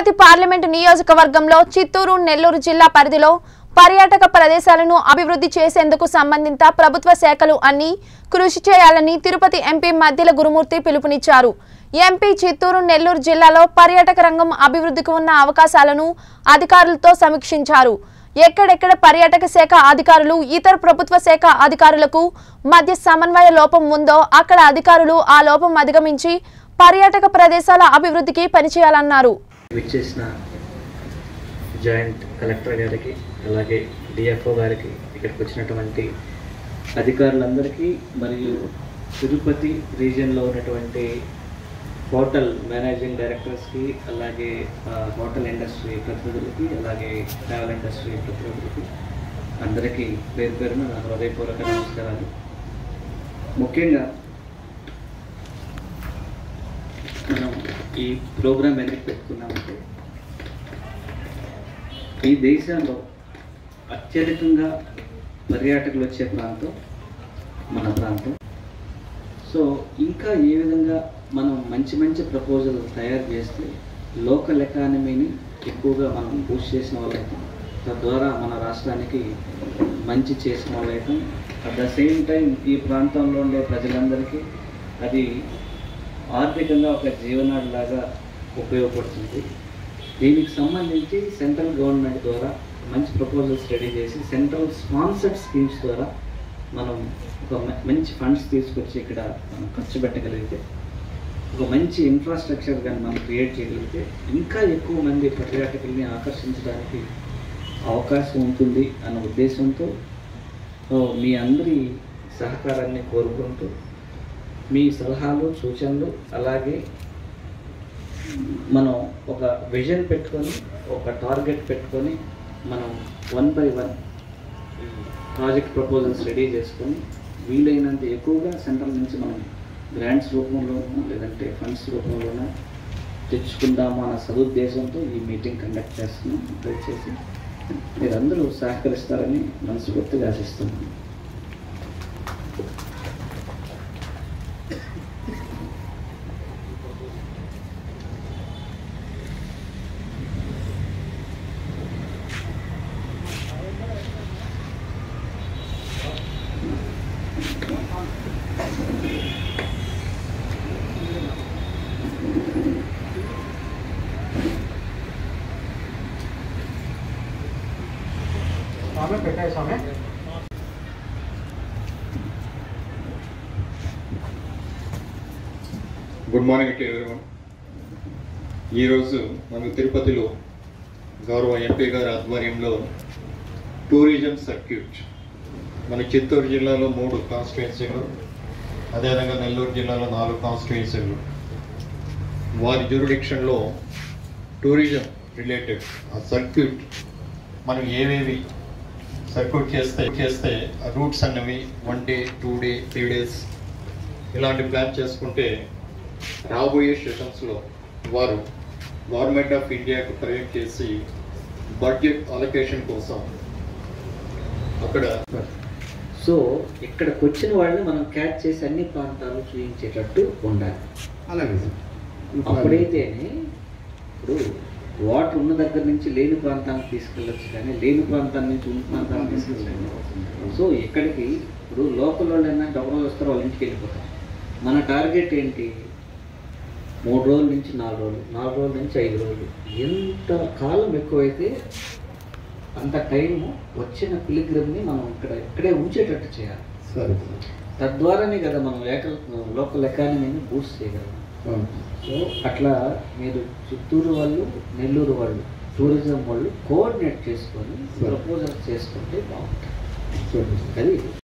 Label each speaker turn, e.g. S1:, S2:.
S1: Tirupati parliament నియోజకవర్గంలో చిత్తూరు నెల్లూరు జిల్లా పరిధిలో పర్యాటక ప్రదేశాలను అభివృద్ధి చేసేందుకు సంబంధిత ప్రభుత్వ శాఖలు అన్ని కృషి చేయాలని తిరుపతి ఎంపీ మధ్యల గురుమూర్తి పిలుపునిచ్చారు ఎంపీ చిత్తూరు నెల్లూరు జిల్లాలో పర్యాటక రంగం అభివృద్ధికి ఉన్న అవకాశాలను అధికారులతో సమీక్షించారు ఎక్కడెక్కడ పర్యాటక శాఖ అధికారులు ఇతర ప్రభుత్వ శాఖ అధికారులకు మధ్య సమన్వయ లోపం ఉందో అక్కడ అధికారులు ఆ లోపం అధిగమించి పర్యాటక ప్రదేశాల అభివృద్ధికి పనిచేయాలన్నారు
S2: విచ్చేసిన జాయింట్ కలెక్టర్ గారికి అలాగే డిఎఫ్ఓ గారికి ఇక్కడికి వచ్చినటువంటి అధికారులందరికీ మరియు తిరుపతి రీజియన్లో ఉన్నటువంటి హోటల్ మేనేజింగ్ డైరెక్టర్స్కి అలాగే ఆ, హోటల్ ఇండస్ట్రీ ప్రతినిధులకి అలాగే ట్రావెల్ ఇండస్ట్రీ ప్రతినిధులకి అందరికీ పేరు పేరున నా హృదయపూర్వక నమస్కారాలు ముఖ్యంగా మనం ఈ ప్రోగ్రామ్ ఎందుకు పెట్టుకున్నామంటే ఈ దేశంలో అత్యధికంగా పర్యాటకులు వచ్చే ప్రాంతం మన ప్రాంతం సో ఇంకా ఏ విధంగా మనం మంచి మంచి ప్రపోజల్ తయారు చేస్తే లోకల్ ఎకానమీని ఎక్కువగా మనం బూస్ట్ చేసిన వాళ్ళైతాం తద్వారా మన రాష్ట్రానికి మంచి చేసిన వాళ్ళైతాం అట్ ద సేమ్ టైం ఈ ప్రాంతంలో ఉండే ప్రజలందరికీ అది ఆర్థికంగా ఒక జీవనాడి లాగా ఉపయోగపడుతుంది దీనికి సంబంధించి సెంట్రల్ గవర్నమెంట్ ద్వారా మంచి ప్రపోజల్స్ రెడీ చేసి సెంట్రల్ స్పాన్సర్డ్ స్కీమ్స్ ద్వారా మనం ఒక మ- మంచి ఫండ్స్ తీసుకొచ్చి ఇక్కడ మనం ఖర్చు పెట్టగలిగితే ఒక మంచి ఇన్ఫ్రాస్ట్రక్చర్ కానీ మనం క్రియేట్ చేయగలిగితే ఇంకా ఎక్కువ మంది పర్యాటకుల్ని ఆకర్షించడానికి అవకాశం ఉంటుంది అన్న ఉద్దేశంతో సో మీ అందరి సహకారాన్ని కోరుకుంటూ మీ సలహాలు సూచనలు అలాగే మనం ఒక విజన్ పెట్టుకొని ఒక టార్గెట్ పెట్టుకొని మనం one by one project proposals ready చేసుకొని వీలైనంత ఎక్కువగా సెంట్రల్ నుంచి మనం గ్రాంట్స్ రూపంలోనూ లేదంటే ఫండ్స్ రూపంలోనూ తెచ్చుకుందాము అన్న సదుద్దేశంతో ఈ మీటింగ్ కండక్ట్ చేస్తున్నాం దయచేసి మీరందరూ సహకరిస్తారని మనస్ఫూర్తిగా ఆశిస్తున్నాను
S3: స్వామి పెట్టాయి స్వామి
S4: గుడ్ మార్నింగ్ టు ఎవరివన్ ఈరోజు మన తిరుపతిలో గౌరవ ఎంపీ గారి ఆధ్వర్యంలో టూరిజం సర్క్యూట్ మన చిత్తూరు జిల్లాలో మూడు కాన్స్టిట్యున్సీలు అదేవిధంగా నెల్లూరు జిల్లాలో నాలుగు కాన్స్టిట్యున్సీలు వారి జ్యూరిడిక్షన్లో టూరిజం రిలేటెడ్ ఆ సర్క్యూట్ మనం ఏవేవి సర్క్యూట్ చేస్తే చేస్తే ఆ రూట్స్ అన్నవి one day two day three days ఇలాంటి ప్లాన్ చేసుకుంటే రాబోయే సెషన్స్లో వారు గవర్నమెంట్ ఆఫ్ ఇండియాకు ప్రొజెక్ట్ చేసి బడ్జెట్ అలొకేషన్ కోసం అక్కడ
S2: సో ఇక్కడికి వచ్చిన వాళ్ళని మనం క్యాచ్ చేసి అన్ని ప్రాంతాలు చూపించేటట్టు ఉండాలి
S3: అలాగే
S2: అప్పుడైతేనే ఇప్పుడు వాటర్ ఉన్న దగ్గర నుంచి లేని ప్రాంతానికి తీసుకెళ్ళొచ్చు కానీ లేని ప్రాంతాల నుంచి ఉన్న ప్రాంతానికి తీసుకెళ్ళలేదు సో ఇక్కడికి ఇప్పుడు లోకల్ వాళ్ళు ఏంటంటే ఒక రోజు వస్తారు వాళ్ళ ఇంటికి వెళ్ళిపోతారు మన టార్గెట్ ఏంటి మూడు రోజుల నుంచి నాలుగు రోజులు నాలుగు రోజుల నుంచి ఐదు రోజులు ఎంత కాలం ఎక్కువైతే అంత టైము వచ్చిన పిలిగ్రమ్ని మనం ఇక్కడ ఇక్కడే ఉంచేటట్టు చేయాలి
S3: సరే
S2: తద్వారానే కదా మనం లోకల్ లోకల్ ఎకానమీని బూస్ట్ చేయగలం సో అట్లా మీరు చిత్తూరు వాళ్ళు నెల్లూరు వాళ్ళు టూరిజం వాళ్ళు కోఆర్డినేట్ చేసుకొని
S3: సరే.
S2: ప్రపోజల్స్ చేసుకుంటే బాగుంటుంది
S3: సరే
S2: అది